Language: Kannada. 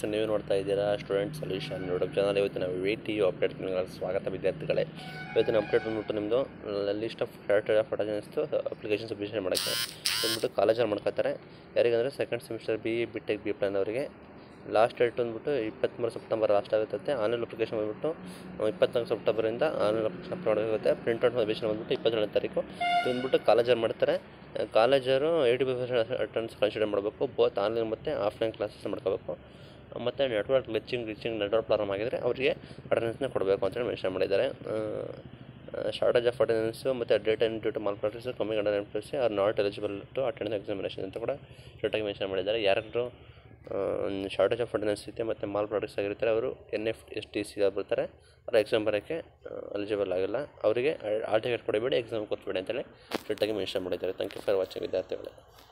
ಸೊ ನೀವು ನೋಡ್ತಾ ಇದ್ದೀರಾ ಸ್ಟೂಡೆಂಟ್ ಸೊಲ್ಯೂಷನ್ ಯೂಟ್ಯೂಬ್ ಚಾನಲ್ ಇವತ್ತಿನ ವಿ ಟಿ ಯು ಅಪ್ಡೇಟ್ ಸ್ವಾಗತ ವಿದ್ಯಾರ್ಥಿಗಳೇ ಇವತ್ತಿನ ಅಪ್ಡೇಟ್ ಬಂದ್ಬಿಟ್ಟು ನಿಮ್ಮದು ಲಿಸ್ಟ್ ಆಫ್ ಕ್ಯಾರೆಕ್ಟರ್ ಆಫ್ ಅಟೆಂಡೆನ್ಸ್ದು ಅಪ್ಲಿಕೇಶನ್ ಸಬ್ಮಿಷನ್ ಮಾಡೋಕ್ಕೆ ಬಂದ್ಬಿಟ್ಟು ಕಾಲೇಜಲ್ಲಿ ಮಾಡ್ಕೋತಾರೆ ಯಾರಿಗಂದರೆ second semester B E B tech B plan ಅವರಿಗೆ ಲಾಸ್ಟ್ ಡೇಟ್ ಬಂದ್ಬಿಟ್ಟು ಇಪ್ಪತ್ತ್ಮೂರು ಸೆಪ್ಟೆಂಬರ್ ಲಾಸ್ಟ್ ಆಗುತ್ತೆ ಆನ್ಲೈನ್ ಅಪ್ಲಿಕೇಶನ್ ಬಂದ್ಬಿಟ್ಟು ಇಪ್ಪತ್ನಾಲ್ಕು ಸೆಪ್ಟೆಂಬರಿಂದ ಆನ್ಲೈನ್ ಅಪ್ಲಿಕೇಶನ್ ಅಪ್ಲೋಡ್ ಆಗುತ್ತೆ ಪ್ರಿಂಟ್ಔಟ್ ಸಬ್ಮಿಷನ್ ಬಂದ್ಬಿಟ್ಟು ಇಪ್ಪತ್ತೇಳನೇ ತಾರೀಕು ಇದು ಬಂದ್ಬಿಟ್ಟು ಕಾಲೇಜಲ್ಲಿ ಮಾಡ್ತಾರೆ ಕಾಲೇಜರು eighty five percent attendance consider ಮಾಡಬೇಕು ಬೋತ್ ಆನ್ಲೈನ್ ಮತ್ತು ಆಫ್ಲೈನ್ ಕ್ಲಾಸಸ್ ಮಾಡ್ಕೋಬೇಕು ಮತ್ತು network glitching glitching network problem ಆಗಿದ್ರೆ ಅವರಿಗೆ ಅಟೆಂಡೆನ್ಸ್ನ ಕೊಡಬೇಕು ಅಂತೇಳಿ ಮೆನ್ಷನ್ ಮಾಡಿದ್ದಾರೆ ಶಾರ್ಟೇಜ್ ಆಫ್ ಅಟೆಂಡೆನ್ಸು ಮತ್ತು date and due to malpractice ಕಮ್ಮಿ attendance plus are not eligible to attend examination ಅಂತ ಕೂಡ ಸ್ಟ್ರಿಕ್ಟಾಗಿ ಮೆನ್ಷನ್ ಮಾಡಿದ್ದಾರೆ ಯಾರು ಶಾರ್ಟೇಜ್ ಆಫ್ ಅಟೆಂಡೆನ್ಸ್ ಇದೆ ಮತ್ತು ಮಾಲ್ ಪ್ರಾಡಕ್ಟ್ಸ್ ಆಗಿರ್ತಾರೆ ಅವರು N F S T C ಬರ್ತಾರೆ ಅವ್ರು ಎಕ್ಸಾಮ್ ಬರೋಕ್ಕೆ ಎಲಿಜಿಬಲ್ ಆಗಿಲ್ಲ ಅವರಿಗೆ ಆಲ್ ಟಿಕೆಟ್ ಕೊಡಬೇಡಿ ಎಕ್ಸಾಮ್ ಕೊಟ್ಬೇಡಿ ಅಂತೇಳಿ ಸ್ಟ್ರಿಕ್ಟಾಗಿ ಮೆನ್ಷನ್ ಮಾಡಿದ್ದಾರೆ ಥ್ಯಾಂಕ್ ಯು ಫಾರ್ ವಾಚಿಂಗ್ ವಿದ್ಯಾರ್ಥಿಗಳೇ